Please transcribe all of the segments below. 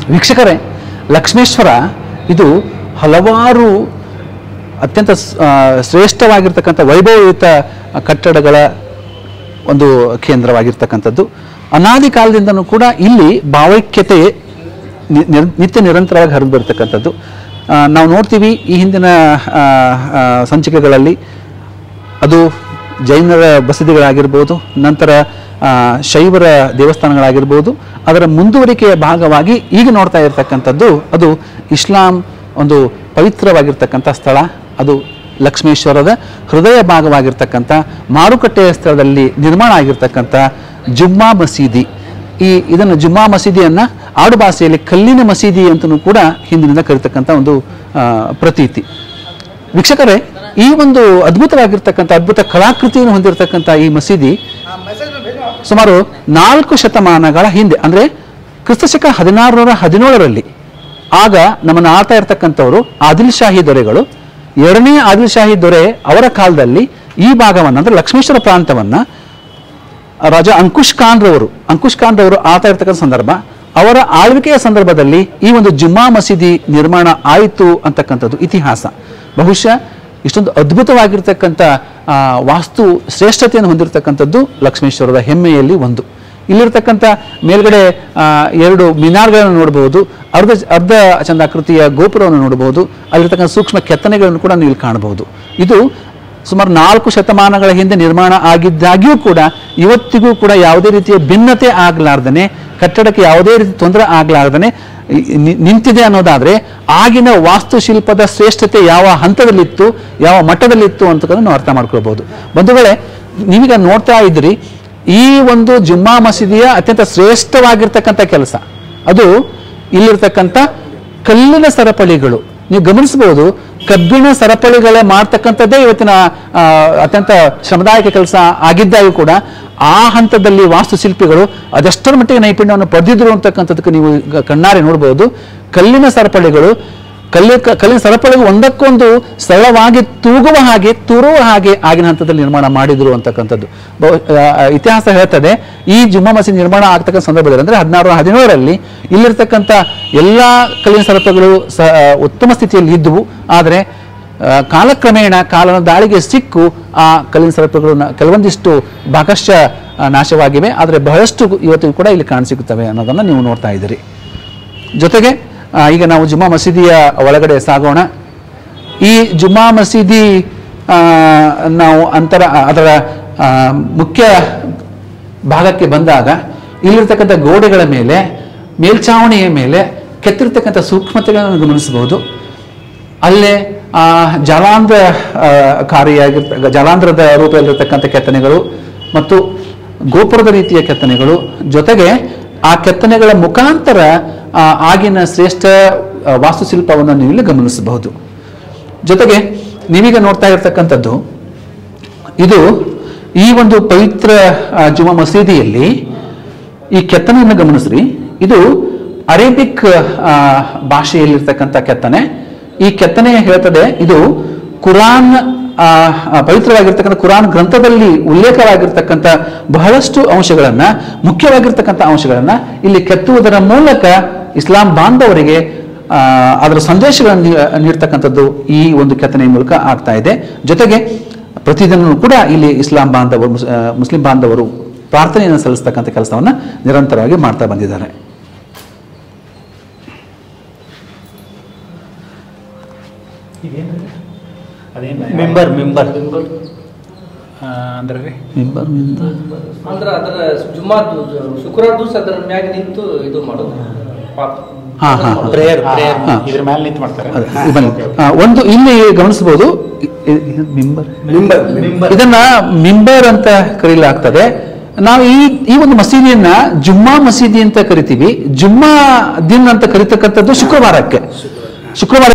ವೀಕ್ಷಕರೇ ಲಕ್ಷ್ಮೇಶ್ವರ ಇದು ಹಲವಾರು ಅತ್ಯಂತ ಸ್- ಆ, ಶ್ರೇಷ್ಠವಾಗಿರ್ತಕ್ಕಂಥ ವೈಭವಯುತ ಕಟ್ಟಡಗಳ ಒಂದು ಕೇಂದ್ರವಾಗಿರ್ತಕ್ಕಂಥದ್ದು ಅನಾದಿ ಕಾಲದಿಂದನೂ ಕೂಡ ಇಲ್ಲಿ ಭಾವೈಕ್ಯತೆ ನಿ- ನಿರ್- ನಿತ್ಯ ನಿರಂತರವಾಗಿ ಹರಿದು ಬರ್ತಕ್ಕಂಥದ್ದು ಆ, ನಾವು ನೋಡ್ತೀವಿ ಈ ಹಿಂದಿನ ಆ, ಆ, ಸಂಚಿಕೆಗಳಲ್ಲಿ ಅದು ಜೈನರ ಬಸದಿಗಳಾಗಿರ್ಬೋದು ನಂತರ ಆ, ಶೈವರ ದೇವಸ್ಥಾನಗಳಾಗಿರ್ಬೋದು ಅದರ ಮುಂದುವರಿಕೆಯ ಭಾಗವಾಗಿ ಈಗ ನೋಡ್ತಾ ಇರತಕ್ಕಂಥದ್ದು ಅದು ಇಸ್ಲಾಂ ಒಂದು ಪವಿತ್ರವಾಗಿರ್ತಕ್ಕಂಥ ಸ್ಥಳ ಅದು ಲಕ್ಷ್ಮೇಶ್ವರದ ಹೃದಯ ಭಾಗವಾಗಿರ್ತಕ್ಕಂಥ ಮಾರುಕಟ್ಟೆಯ ಸ್ಥಳದಲ್ಲಿ ನಿರ್ಮಾಣ ಆಗಿರ್ತಕ್ಕಂಥ ಜುಮ್ಮಾ ಮಸೀದಿ ಈ ಇದನ್ನು ಜುಮ್ಮಾ ಮಸೀದಿಯನ್ನು ಆಡು ಭಾಷೆಯಲ್ಲಿ ಕಲ್ಲಿನ ಮಸೀದಿ ಅಂತಲೂ ಕೂಡ ಹಿಂದಿನಿಂದ ಕರೀತಕ್ಕಂಥ ಒಂದು ಆ, ಪ್ರತೀತಿ ವೀಕ್ಷಕರೇ ಈ ಒಂದು ಅದ್ಭುತವಾಗಿರ್ತಕ್ಕಂಥ ಅದ್ಭುತ ಕಲಾಕೃತಿಯನ್ನು ಹೊಂದಿರತಕ್ಕಂಥ ಈ ಮಸೀದಿ ಸುಮಾರು ನಾಲ್ಕು ಶತಮಾನಗಳ ಹಿಂದೆ ಅಂದ್ರೆ ಕ್ರಿಸ್ತಶಕ ಹದಿನಾರುನೂರ ಹದಿನೇಳರಲ್ಲಿ ಆಗ ನಮ್ಮನ್ನು ಆಳ್ತಾ ಇರತಕ್ಕಂಥವರು ಆದಿಲ್ ಶಾಹಿ ದೊರೆಗಳು ಎರಡನೇ ಆದಿಲ್ ಶಾಹಿ ದೊರೆ ಅವರ ಕಾಲದಲ್ಲಿ ಈ ಭಾಗವನ್ನು ಅಂದ್ರೆ ಲಕ್ಷ್ಮೇಶ್ವರ ಪ್ರಾಂತವನ್ನ ರಾಜ ಅಂಕುಶ್ ಖಾನ್ ರವರು ಅಂಕುಶ್ ಖಾನ್ ರವರು ಆಳ್ತಾ ಇರ್ತಕ್ಕಂಥ ಸಂದರ್ಭ ಅವರ ಆಳ್ವಿಕೆಯ ಸಂದರ್ಭದಲ್ಲಿ ಈ ಒಂದು ಜುಮ್ಮಾ ಮಸೀದಿ ನಿರ್ಮಾಣ ಆಯಿತು ಅಂತಕ್ಕಂಥದ್ದು ಇತಿಹಾಸ ಬಹುಶಃ ಇಷ್ಟೊಂದು ಅದ್ಭುತವಾಗಿರ್ತಕ್ಕಂಥ ಆ, ವಾಸ್ತು ಶ್ರೇಷ್ಠತೆಯನ್ನು ಹೊಂದಿರತಕ್ಕಂಥದ್ದು ಲಕ್ಷ್ಮೇಶ್ವರದ ಹೆಮ್ಮೆಯಲ್ಲಿ ಒಂದು ಇಲ್ಲಿರ್ತಕ್ಕಂಥ ಮೇಲ್ಗಡೆ ಆ, ಎರಡು ಮಿನಾರ್ಗಳನ್ನು ನೋಡಬಹುದು ಅರ್ಧ ಅರ್ಧ ಚಂದಾಕೃತಿಯ ಗೋಪುರವನ್ನು ನೋಡಬಹುದು ಅಲ್ಲಿರ್ತಕ್ಕಂಥ ಸೂಕ್ಷ್ಮ ಕೆತ್ತನೆಗಳನ್ನು ಕೂಡ ನೀವು ಇಲ್ಲಿ ಕಾಣಬಹುದು ಇದು ಸುಮಾರು ನಾಲ್ಕು ಶತಮಾನಗಳ ಹಿಂದೆ ನಿರ್ಮಾಣ ಆಗಿದ್ದಾಗ್ಯೂ ಕೂಡ ಇವತ್ತಿಗೂ ಕೂಡ ಯಾವುದೇ ರೀತಿಯ ಭಿನ್ನತೆ ಆಗಲಾರ್ದನೆ ಕಟ್ಟಡಕ್ಕೆ ಯಾವುದೇ ರೀತಿ ತೊಂದರೆ ಆಗಲಾರ್ದನೆ ನಿ- ನಿಂತಿದೆ ಅನ್ನೋದಾದ್ರೆ ಆಗಿನ ವಾಸ್ತುಶಿಲ್ಪದ ಶ್ರೇಷ್ಠತೆ ಯಾವ ಹಂತದಲ್ಲಿತ್ತು ಯಾವ ಮಟ್ಟದಲ್ಲಿತ್ತು ಅಂತಕ್ಕಂಥ ನಾವು ಅರ್ಥ ಮಾಡ್ಕೊಳ್ಬಹುದು ಬಂಧುಗಳೇ ನೀವೀಗ ನೋಡ್ತಾ ಇದ್ರಿ ಈ ಒಂದು ಜುಮ್ಮಾ ಮಸೀದಿಯ ಅತ್ಯಂತ ಶ್ರೇಷ್ಠವಾಗಿರ್ತಕ್ಕಂಥ ಕೆಲಸ ಅದು ಇಲ್ಲಿರ್ತಕ್ಕಂಥ ಕಲ್ಲಿನ ಸರಪಳಿಗಳು ನೀವು ಗಮನಿಸಬಹುದು ಕಬ್ಬಿಣ ಸರಪಳಿಗಳೇ ಮಾಡ್ತಕ್ಕಂಥದ್ದೇ ಇವತ್ತಿನ ಆ, ಅತ್ಯಂತ ಶ್ರಮದಾಯಕ ಕೆಲಸ ಆಗಿದ್ದಾಗೂ ಕೂಡ ಆ ಹಂತದಲ್ಲಿ ವಾಸ್ತುಶಿಲ್ಪಿಗಳು ಅದೆಷ್ಟರ ಮಟ್ಟಿಗೆ ನೈಪುಣ್ಯವನ್ನು ಪಡೆದಿದ್ರು ಅಂತಕ್ಕಂಥದಕ್ಕೆ ನೀವು ಈಗ ಕಣ್ಣಾರೆ ನೋಡಬಹುದು ಕಲ್ಲಿನ ಸರಪಳಿಗಳು ಕಲ್ಲಿ ಕ- ಕಲ್ಲಿನ ಸರಪಳಿಗಳು ಒಂದಕ್ಕೊಂದು ಸರಳವಾಗಿ ತೂಗುವ ಹಾಗೆ ತೂರುವ ಹಾಗೆ ಆಗಿನ ಹಂತದಲ್ಲಿ ನಿರ್ಮಾಣ ಮಾಡಿದ್ರು ಅಂತಕ್ಕಂಥದ್ದು ಬಹು- ಆ, ಇತಿಹಾಸ ಹೇಳ್ತದೆ ಈ ಜುಮ್ಮಾ ಮಸೀದಿ ನಿರ್ಮಾಣ ಆಗ್ತಕ್ಕಂಥ ಸಂದರ್ಭದಲ್ಲಿ ಅಂದ್ರೆ ಹದಿನಾರು ಹದಿನೇಳರಲ್ಲಿ ಇಲ್ಲಿರ್ತಕ್ಕಂಥ ಎಲ್ಲ ಕಲ್ಲಿನ ಸರಪಳಿಗಳು ಸ ಉತ್ತಮ ಸ್ಥಿತಿಯಲ್ಲಿ ಇದ್ದುವು ಆದರೆ ಆ, ಕಾಲಕ್ರಮೇಣ ಕಾಲನ ದಾಳಿಗೆ ಸಿಕ್ಕು ಆ ಕಲ್ಲಿನ ಸರಪಳಿಗಳು ನ- ಕೆಲವೊಂದಿಷ್ಟು ಭಾಗಶಃ ಆ, ನಾಶವಾಗಿವೆ ಆದರೆ ಬಹಳಷ್ಟು ಇವತ್ತಿಗೂ ಕೂಡ ಇಲ್ಲಿ ಕಾಣಸಿಗುತ್ತವೆ ಅನ್ನೋದನ್ನು ನೀವು ನೋಡ್ತಾ ಇದ್ದೀರಿ ಜೊತೆಗೆ ಆ, ಈಗ ನಾವು ಜುಮ್ಮಾ ಮಸೀದಿಯ ಒಳಗಡೆ ಸಾಗೋಣ ಈ ಜುಮ್ಮಾ ಮಸೀದಿ ಆ, ನಾವು ಅಂತರ ಅದರ ಆ, ಮುಖ್ಯ ಭಾಗಕ್ಕೆ ಬಂದಾಗ ಇಲ್ಲಿರ್ತಕ್ಕಂಥ ಗೋಡೆಗಳ ಮೇಲೆ ಮೇಲ್ಛಾವಣಿಯ ಮೇಲೆ ಕೆತ್ತಿರ್ತಕ್ಕಂಥ ಸೂಕ್ಷ್ಮತೆಗಳನ್ನು ಗಮನಿಸಬಹುದು ಅಲ್ಲೇ ಆ ಜಲಾಂಧ್ರ ಆ, ಕಾರಿಯಾಗಿರ್ತ ಜಲಾಂಧ್ರದ ರೂಪದಲ್ಲಿರ್ತಕ್ಕಂಥ ಕೆತ್ತನೆಗಳು ಮತ್ತು ಗೋಪುರದ ರೀತಿಯ ಕೆತ್ತನೆಗಳು ಜೊತೆಗೆ ಆ ಕೆತ್ತನೆಗಳ ಮುಖಾಂತರ ಆ, ಆಗಿನ ಶ್ರೇಷ್ಠ ಆ, ವಾಸ್ತುಶಿಲ್ಪವನ್ನು ನೀವು ಇಲ್ಲಿ ಗಮನಿಸಬಹುದು ಜೊತೆಗೆ ನೀವೀಗ ನೋಡ್ತಾ ಇರ್ತಕ್ಕಂಥದ್ದು ಇದು ಈ ಒಂದು ಪವಿತ್ರ ಆ, ಜುಮಾ ಮಸೀದಿಯಲ್ಲಿ ಈ ಕೆತ್ತನೆಯನ್ನು ಗಮನಿಸ್ರಿ ಇದು ಅರೇಬಿಕ್ ಆ, ಭಾಷೆಯಲ್ಲಿರ್ತಕ್ಕಂಥ ಕೆತ್ತನೆ ಈ ಕೆತ್ತನೆ ಹೇಳ್ತದೆ ಇದು ಕುರಾನ್ ಆ, ಆ, ಪವಿತ್ರವಾಗಿರ್ತಕ್ಕಂಥ ಕುರಾನ್ ಗ್ರಂಥದಲ್ಲಿ ಉಲ್ಲೇಖವಾಗಿರ್ತಕ್ಕಂಥ ಬಹಳಷ್ಟು ಅಂಶಗಳನ್ನ ಮುಖ್ಯವಾಗಿರ್ತಕ್ಕಂಥ ಅಂಶಗಳನ್ನ ಇಲ್ಲಿ ಕೆತ್ತುವುದರ ಮೂಲಕ ಇಸ್ಲಾಂ ಬಾಂಧವರಿಗೆ ಆ, ಅದರ ಸಂದೇಶಗಳನ್ನು ನೀ- ನೀಡ್ತಕ್ಕಂಥದ್ದು ಈ ಒಂದು ಕೆತ್ತನೆಯ ಮೂಲಕ ಆಗ್ತಾ ಇದೆ ಜೊತೆಗೆ ಪ್ರತಿದಿನ ಕೂಡ ಇಲ್ಲಿ ಇಸ್ಲಾಂ ಬಾಂಧವರು ಮುಸ್- ಆ, ಮುಸ್ಲಿಂ ಬಾಂಧವರು ಪ್ರಾರ್ಥನೆಯನ್ನು ಸಲ್ಲಿಸ್ತಕ್ಕಂಥ ಕೆಲಸವನ್ನ ನಿರಂತರವಾಗಿ ಮಾಡ್ತಾ ಬಂದಿದ್ದಾರೆ ಮೆಂಬರ್ ಮೆಂಬರ್ ಅಂದ್ರೆ ರೀ ಅಂದ್ರ ಅದರ ಜುಮ್ಮಾ ಶುಕ್ರವಾರ ದಿವಸ ಅದರ ಮ್ಯಾಗ ನಿಂತು ಇದು ಮಾಡೋದು ಪಾಪ ಹಾ, ಹಾ, ಹಾ. ಪ್ರೇಯರ್ ಪ್ರೇಯರ್ ಹಾ. ಇದ್ರ ಮೇಲೆ ನಿಂತು ಮಾಡ್ತಾರೆ ಅದೇ, ಇದು ಬನ್ನಿ. ಆ, ಒಂದು ಇಲ್ಲಿ ಗಮನಿಸಬಹುದು ಮಿಂಬರ್ ಇದನ್ನ ಮಿಂಬರ್ ಅಂತ ಕರೀಲಾಗ್ತದೆ ನಾವು ಈ ಈ ಒಂದು ಮಸೀದಿಯನ್ನ ಜುಮ್ಮಾ ಮಸೀದಿ ಅಂತ ಕರಿತೀವಿ ಜುಮ್ಮಾ ದಿನ್ ಅಂತ ಕರಿತಕ್ಕಂಥದ್ದು ಶುಕ್ರವಾರಕ್ಕೆ ಶುಕ್ರವಾರ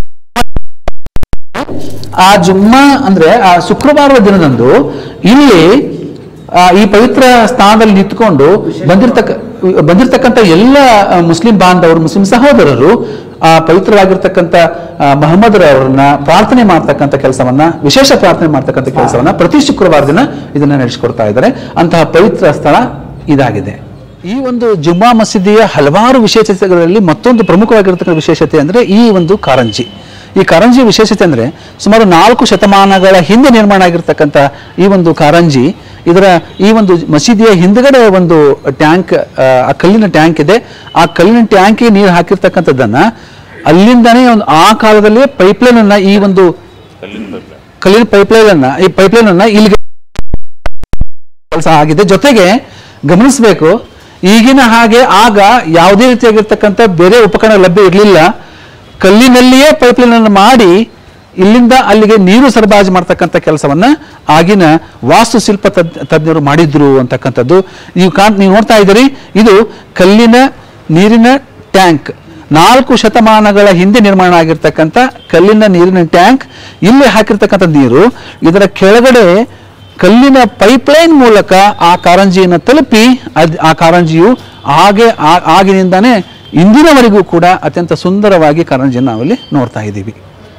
ಆ ಜುಮ್ಮಾ ಅಂದ್ರೆ ಆ ಶುಕ್ರವಾರದ ದಿನದಂದು ಇಲ್ಲಿ ಆ, ಈ ಪವಿತ್ರ ಸ್ಥಾನದಲ್ಲಿ ನಿಂತ್ಕೊಂಡು ಬಂದಿರ್ತಕ್ಕ ಬಂದಿರ್ತಕ್ಕಂಥ ಎಲ್ಲ ಆ, ಮುಸ್ಲಿಂ ಬಾಂಧವರು ಮುಸ್ಲಿಂ ಸಹೋದರರು ಆ ಪವಿತ್ರವಾಗಿರ್ತಕ್ಕಂಥ ಆ, ಮಹಮ್ಮದ್ರವರನ್ನ ಪ್ರಾರ್ಥನೆ ಮಾಡ್ತಕ್ಕಂಥ ಕೆಲಸವನ್ನ ವಿಶೇಷ ಪ್ರಾರ್ಥನೆ ಮಾಡ್ತಕ್ಕಂಥ ಕೆಲಸವನ್ನ ಪ್ರತಿ ಶುಕ್ರವಾರ ದಿನ ಇದನ್ನ ನಡೆಸಿಕೊಡ್ತಾ ಇದ್ದಾರೆ ಅಂತಹ ಪವಿತ್ರ ಸ್ಥಳ ಇದಾಗಿದೆ ಈ ಒಂದು ಜುಮ್ಮಾ ಮಸೀದಿಯ ಹಲವಾರು ವಿಶೇಷತೆಗಳಲ್ಲಿ ಮತ್ತೊಂದು ಪ್ರಮುಖವಾಗಿರತಕ್ಕಂಥ ವಿಶೇಷತೆ ಅಂದರೆ ಈ ಒಂದು ಕಾರಂಜಿ ಈ ಕಾರಂಜಿ ವಿಶೇಷತೆ ಅಂದರೆ ಸುಮಾರು ನಾಲ್ಕು ಶತಮಾನಗಳ ಹಿಂದೆ ನಿರ್ಮಾಣ ಆಗಿರ್ತಕ್ಕಂಥ ಈ ಒಂದು ಕಾರಂಜಿ ಇದರ ಈ ಒಂದು ಮಸೀದಿಯ ಹಿಂದ್ಗಡೆ ಒಂದು ಟ್ಯಾಂಕ್ ಆ ಕಲ್ಲಿನ ಟ್ಯಾಂಕ್ ಇದೆ ಆ ಕಲ್ಲಿನ ಟ್ಯಾಂಕಿಗೆ ನೀರು ಹಾಕಿರ್ತಕ್ಕಂಥದ್ದನ್ನ ಅಲ್ಲಿಂದನೇ ಒಂದು ಆ ಕಾಲದಲ್ಲಿ ಪೈಪ್ಲೈನ್ ಅನ್ನ ಈ ಒಂದು ಕಲ್ಲಿನ ಪೈಪ್ಲೈನ್ ಅನ್ನ ಈ ಪೈಪ್ಲೈನ್ ಅನ್ನ ಇಲ್ಲಿಗೆ ಕೆಲಸ ಆಗಿದೆ ಜೊತೆಗೆ ಗಮನಿಸಬೇಕು ಈಗಿನ ಹಾಗೆ ಆಗ ಯಾವುದೇ ರೀತಿಯಾಗಿರ್ತಕ್ಕಂಥ ಬೇರೆ ಉಪಕರಣ ಲಭ್ಯ ಇರಲಿಲ್ಲ ಕಲ್ಲಿನಲ್ಲಿಯೇ ಪೈಪ್ಲೈನ್ ಅನ್ನು ಮಾಡಿ ಇಲ್ಲಿಂದ ಅಲ್ಲಿಗೆ ನೀರು ಸರಬರಾಜು ಮಾಡ್ತಕ್ಕಂಥ ಕೆಲಸವನ್ನ ಆಗಿನ ವಾಸ್ತುಶಿಲ್ಪ ತದ್ ತಜ್ಞರು ಮಾಡಿದ್ರು ಅಂತಕ್ಕಂಥದ್ದು ನೀವು ಕಾಣ್ ನೀವು ನೋಡ್ತಾ ಇದ್ದೀರಿ ಇದು ಕಲ್ಲಿನ ನೀರಿನ ಟ್ಯಾಂಕ್ ನಾಲ್ಕು ಶತಮಾನಗಳ ಹಿಂದೆ ನಿರ್ಮಾಣ ಆಗಿರ್ತಕ್ಕಂಥ ಕಲ್ಲಿನ ನೀರಿನ ಟ್ಯಾಂಕ್ ಇಲ್ಲಿ ಹಾಕಿರ್ತಕ್ಕಂಥ ನೀರು ಇದರ ಕೆಳಗಡೆ ಕಲ್ಲಿನ ಪೈಪ್ಲೈನ್ ಮೂಲಕ ಆ ಕಾರಂಜಿಯನ್ನು ತಲುಪಿ ಅದ್ ಆ ಕಾರಂಜಿಯು ಹಾಗೆ ಆ- ಆಗಿನಿಂದಾನೇ ಇಂದಿನವರೆಗೂ ಕೂಡ ಅತ್ಯಂತ ಸುಂದರವಾಗಿ ಕಾರಂಜಿಯನ್ನು ನಾವಲ್ಲಿ ನೋಡ್ತಾ ಇದ್ದೀವಿ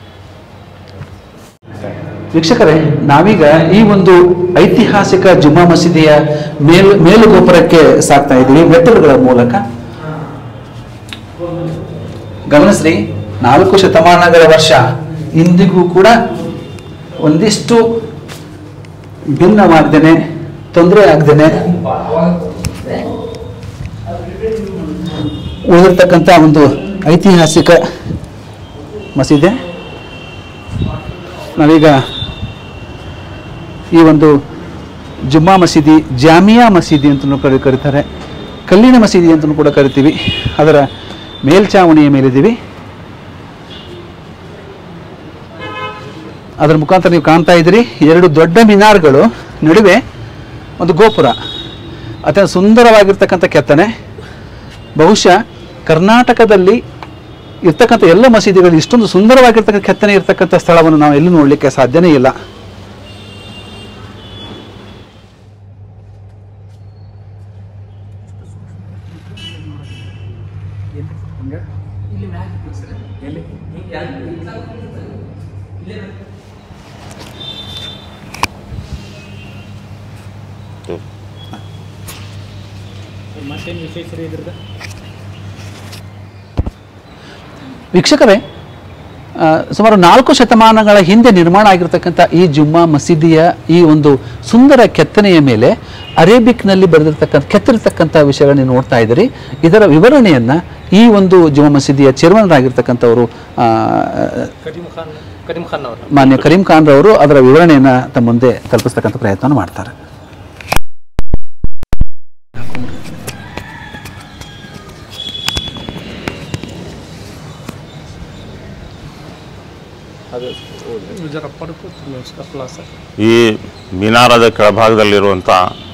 ವೀಕ್ಷಕರೇ ನಾವೀಗ ಈ ಒಂದು ಐತಿಹಾಸಿಕ ಜುಮ್ಮಾ ಮಸೀದಿಯ ಮೇಲು ಮೇಲು ಗೋಪುರಕ್ಕೆ ಸಾಕ್ತಾ ಇದ್ದೀವಿ ಮೆಟ್ಟಲುಗಳ ಮೂಲಕ ಗಮನಿಸ್ರಿ ನಾಲ್ಕು ಶತಮಾನಗಳ ವರ್ಷ ಇಂದಿಗೂ ಕೂಡ ಒಂದಿಷ್ಟು ಭಿನ್ನವಾಗ್ದೇನೆ ತೊಂದರೆ ಆಗ್ದೇನೆ ಉಳಿದಿರ್ತಕ್ಕಂಥ ಒಂದು ಐತಿಹಾಸಿಕ ಮಸೀದೆ ನಾವೀಗ ಈ ಒಂದು ಜುಮ್ಮಾ ಮಸೀದಿ ಜಾಮಿಯಾ ಮಸೀದಿ ಅಂತಲೂ ಕರಿ ಕರೀತಾರೆ ಕಲ್ಲಿನ ಮಸೀದಿ ಅಂತಲೂ ಕೂಡ ಕರಿತೀವಿ ಅದರ ಮೇಲ್ಛಾವಣಿಯ ಮೇಲಿದ್ದೀವಿ ಅದರ ಮುಖಾಂತರ ನೀವು ಕಾಣ್ತಾ ಇದ್ದೀರಿ ಎರಡು ದೊಡ್ಡ ಮಿನಾರ್ಗಳು ನಡುವೆ ಒಂದು ಗೋಪುರ ಅತ್ಯಂತ ಸುಂದರವಾಗಿರ್ತಕ್ಕಂಥ ಕೆತ್ತನೆ ಬಹುಶಃ ಕರ್ನಾಟಕದಲ್ಲಿ ಇರ್ತಕ್ಕಂಥ ಎಲ್ಲ ಮಸೀದಿಗಳು ಇಷ್ಟೊಂದು ಸುಂದರವಾಗಿರ್ತಕ್ಕಂಥ ಕೆತ್ತನೆ ಇರ್ತಕ್ಕಂಥ ಸ್ಥಳವನ್ನು ನಾವು ಎಲ್ಲೂ ನೋಡಲಿಕ್ಕೆ ಸಾಧ್ಯನೇ ಇಲ್ಲ ಮತ್ತೇನು ವಿಶೇಷ ರೀ ಇದ್ರದ್ದು ವೀಕ್ಷಕರೇ ಆ, ಸುಮಾರು ನಾಲ್ಕು ಶತಮಾನಗಳ ಹಿಂದೆ ನಿರ್ಮಾಣ ಆಗಿರ್ತಕ್ಕಂಥ ಈ ಜುಮ್ಮಾ ಮಸೀದಿಯ ಈ ಒಂದು ಸುಂದರ ಕೆತ್ತನೆಯ ಮೇಲೆ ಅರೇಬಿಕ್ನಲ್ಲಿ ಬರೆದಿರ್ತಕ್ಕಂಥ ಕೆತ್ತಿರ್ತಕ್ಕಂಥ ವಿಷಯಗಳನ್ನ ನೀವು ನೋಡ್ತಾ ಇದ್ದೀರಿ ಇದರ ವಿವರಣೆಯನ್ನ ಈ ಒಂದು ಜುಮ್ಮಾ ಮಸೀದಿಯ ಚೇರ್ಮನ್ ಆಗಿರ್ತಕ್ಕಂಥವರು ಆ, ಕರೀಂ ಖಾನ್ ಕರೀಂ ಖಾನ್ ಅವರು ಮಾನ್ಯ ಕರೀಂ ಖಾನ್ ರವರು ಅದರ ವಿವರಣೆಯನ್ನ ತಮ್ಮ ಮುಂದೆ ತಲುಪಿಸ್ತಕ್ಕಂಥ ಪ್ರಯತ್ನ ಮಾಡ್ತಾರೆ ಈ ಮಿನಾರದ ಕೆಳಭಾಗದಲ್ಲಿರುವಂಥ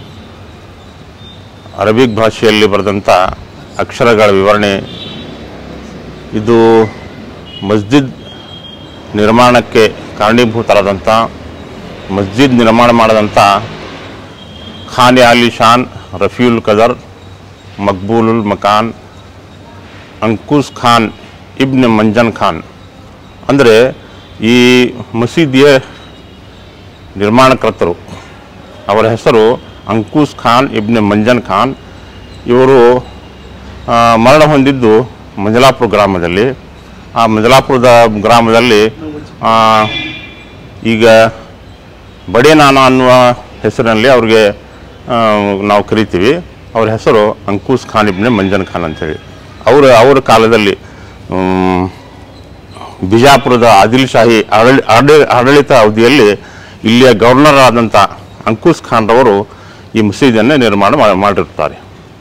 ಅರಬಿಕ್ ಭಾಷೆಯಲ್ಲಿ ಬರೆದಂಥ ಅಕ್ಷರಗಳ ವಿವರಣೆ ಇದು ಮಸ್ಜಿದ್ ನಿರ್ಮಾಣಕ್ಕೆ ಕಾರಣೀಭೂತರಾದಂಥ ಮಸ್ಜಿದ್ ನಿರ್ಮಾಣ ಮಾಡಿದಂಥ ಖಾನ್ ಅಲಿ ಶಾನ್ ರಫೀಯುಲ್ ಕದರ್ ಮಕ್ಬೂಲುಲ್ ಮಕಾನ್ ಅಂಕುಸ್ ಖಾನ್ ಇಬ್ನ್ ಮಂಜನ್ ಖಾನ್ ಅಂದರೆ ಈ ಮಸೀದಿಯ ನಿರ್ಮಾಣಕರ್ತರು ಅವರ ಹೆಸರು ಅಂಕುಸ್ ಖಾನ್ ಇಬ್ನ್ ಮಂಜನ್ ಖಾನ್ ಇವರು ಆ, ಮರಣ ಹೊಂದಿದ್ದು ಮಂಜಲಾಪುರ ಗ್ರಾಮದಲ್ಲಿ ಆ ಮಂಜಲಾಪುರದ ಗ್ರಾಮದಲ್ಲಿ ಆ, ಈಗ ಬಡೇ ನಾನ ಅನ್ನುವ ಹೆಸರಿನಲ್ಲಿ ಅವ್ರಿಗೆ ಆ, ನಾವು ಕರಿತೀವಿ ಅವ್ರ ಹೆಸರು ಅಂಕುಸ್ ಖಾನ್ ಇಬ್ನ್ ಮಂಜನ್ ಖಾನ್ ಅಂತೇಳಿ ಅವರ ಅವರ ಕಾಲದಲ್ಲಿ ಮ್, ಬಿಜಾಪುರದ ಆದಿಲ್ ಶಾಹಿ ಆಡಳಿ ಆಡಳಿ- ಆಡಳಿತ ಅವಧಿಯಲ್ಲಿ ಇಲ್ಲಿಯ ಗವರ್ನರ್ ಆದಂಥ ಅಂಕುಸ್ ಖಾನ್ ರವರು ಈ ಮಸೀದಿಯನ್ನು ನಿರ್ಮಾಣ ಮಾ- ಮಾಡಿರುತ್ತಾರೆ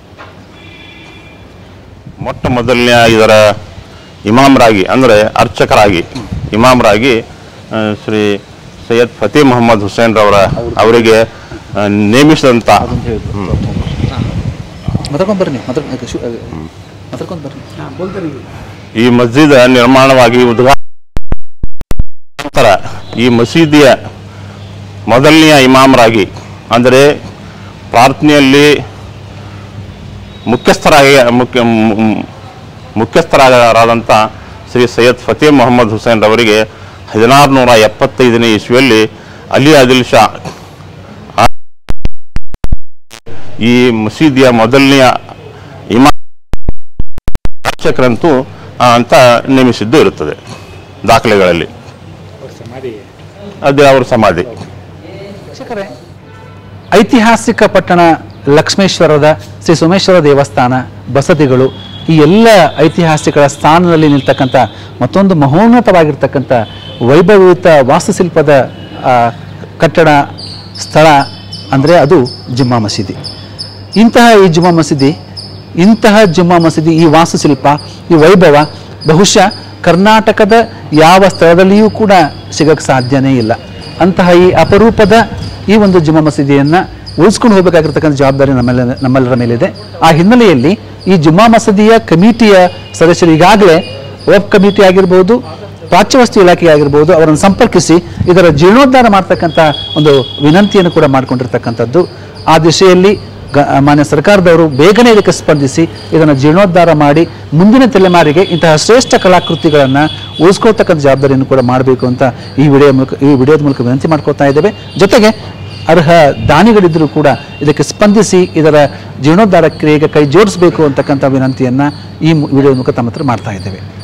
ಮೊಟ್ಟ ಮೊದಲನೆಯ ಇದರ ಇಮಾಮರಾಗಿ ಅಂದರೆ ಅರ್ಚಕರಾಗಿ ಇಮಾಮರಾಗಿ ಆ, ಶ್ರೀ ಸೈಯದ್ ಫತೇ ಮೊಹಮ್ಮದ್ ಹುಸೇನ್ ರವರ ಅವರಿಗೆ ಆ, ನೇಮಿಸಿದಂಥ ಮಾತಾಡ್ಕೊಂಡು ಬರ್ರಿ ನೀವು ಮಾತಾಡ್ ಶು- ಮಾತಾಡ್ಕೊಂಡು ಬರ್ರಿ ಈ ಮಸ್ಜಿದ್ ನಿರ್ಮಾಣವಾಗಿ ಉದ್ಘಾಟನೆ ನಂತರ ಈ ಮಸೀದಿಯ ಮೊದಲನೆಯ ಇಮಾಮರಾಗಿ ಅಂದರೆ ಪ್ರಾರ್ಥನೆಯಲ್ಲಿ ಮುಖ್ಯಸ್ಥರಾಗಿ ಮುಖ್ಯ ಮು- ಮು- ಮುಖ್ಯಸ್ಥರಾದಂಥ ಶ್ರೀ ಸೈಯದ್ ಫತೇ ಮೊಹಮ್ಮದ್ ಹುಸೇನ್ ರವರಿಗೆ ಹದಿನಾರು ನೂರ ಎಪ್ಪತ್ತೈದನೇ ಇಸ್ವಿಯಲ್ಲಿ ಅಲಿ ಆದಿಲ್ ಶಾ ಆ- ಈ ಮಸೀದಿಯ ಮೊದಲನೆಯ ಶಿಕ್ಷಕರಂತೂ ಆ, ಅಂತ ನೇಮಿಸಿದ್ದು ಇರುತ್ತದೆ ದಾಖಲೆಗಳಲ್ಲಿ ಅವ್ರ ಸಮಾಧಿ ಅದೇ ಅವರ ಸಮಾಧಿ ಶಿಕ್ಷಕರೇ ಐತಿಹಾಸಿಕ ಪಟ್ಟಣ ಲಕ್ಷ್ಮೇಶ್ವರದ ಶ್ರೀ ಸೋಮೇಶ್ವರ ದೇವಸ್ಥಾನ ಬಸದಿಗಳು ಈ ಎಲ್ಲ ಐತಿಹಾಸಿಕ ಸ್ಥಾನದಲ್ಲಿ ನಿಲ್ತಕ್ಕಂಥ ಮತ್ತೊಂದು ಮಹೋನ್ನತವಾಗಿರ್ತಕ್ಕಂಥ ವೈಭವಯುತ ವಾಸ್ತುಶಿಲ್ಪದ ಆ, ಕಟ್ಟಡ ಸ್ಥಳ ಅಂದರೆ ಅದು ಜುಮ್ಮಾ ಮಸೀದಿ ಇಂತಹ ಈ ಜುಮ್ಮಾ ಮಸೀದಿ ಇಂತಹ ಜುಮ್ಮಾ ಮಸೀದಿ ಈ ವಾಸ್ತುಶಿಲ್ಪ ಈ ವೈಭವ ಬಹುಶಃ ಕರ್ನಾಟಕದ ಯಾವ ಸ್ಥಳದಲ್ಲಿಯೂ ಕೂಡ ಸಿಗಕ್ಕೆ ಸಾಧ್ಯನೇ ಇಲ್ಲ ಅಂತಹ ಈ ಅಪರೂಪದ ಈ ಒಂದು ಜುಮ್ಮಾ ಮಸೀದಿಯನ್ನು ಉಳಿಸ್ಕೊಂಡು ಹೋಗಬೇಕಾಗಿರ್ತಕ್ಕಂಥ ಜವಾಬ್ದಾರಿ ನಮ್ಮೆಲ್ಲ ನಮ್ಮೆಲ್ಲರ ಮೇಲಿದೆ ಆ ಹಿನ್ನೆಲೆಯಲ್ಲಿ ಈ ಜುಮ್ಮಾ ಮಸೀದಿಯ ಕಮಿಟಿಯ ಸದಸ್ಯರು ಈಗಾಗಲೇ ವಫ್ ಕಮಿಟಿ ಆಗಿರ್ಬೋದು ಪ್ರಾಚ್ಯವಸ್ತು ಇಲಾಖೆ ಆಗಿರ್ಬೋದು ಅವರನ್ನು ಸಂಪರ್ಕಿಸಿ ಇದರ ಜೀರ್ಣೋದ್ಧಾರ ಮಾಡ್ತಕ್ಕಂಥ ಒಂದು ವಿನಂತಿಯನ್ನು ಕೂಡ ಮಾಡಿಕೊಂಡಿರ್ತಕ್ಕಂಥದ್ದು ಆ ದಿಶೆಯಲ್ಲಿ ಗ- ಮಾನ್ಯ ಸರ್ಕಾರದವರು ಬೇಗನೆ ಇದಕ್ಕೆ ಸ್ಪಂದಿಸಿ ಇದನ್ನು ಜೀರ್ಣೋದ್ಧಾರ ಮಾಡಿ ಮುಂದಿನ ತಲೆಮಾರಿಗೆ ಇಂತಹ ಶ್ರೇಷ್ಠ ಕಲಾಕೃತಿಗಳನ್ನು ಉಳಿಸ್ಕೊಳ್ತಕ್ಕಂಥ ಜವಾಬ್ದಾರಿಯನ್ನು ಕೂಡ ಮಾಡಬೇಕು ಅಂತ ಈ ವಿಡಿಯೋ ಮೂಲಕ ಈ ವಿಡಿಯೋದ ಮೂಲಕ ವಿನಂತಿ ಮಾಡ್ಕೊತಾ ಇದ್ದೇವೆ ಜೊತೆಗೆ ಅರ್ಹ ದಾನಿಗಳಿದ್ದರೂ ಕೂಡ ಇದಕ್ಕೆ ಸ್ಪಂದಿಸಿ ಇದರ ಜೀರ್ಣೋದ್ಧಾರ ಕ್ರಿಯೆಗೆ ಕೈ ಜೋಡಿಸಬೇಕು ಅಂತಕ್ಕಂಥ ವಿನಂತಿಯನ್ನು ಈ ವಿಡಿಯೋ ಮೂಲಕ ತಮ್ಮ ಹತ್ರ ಮಾಡ್ತಾ ಇದ್ದೇವೆ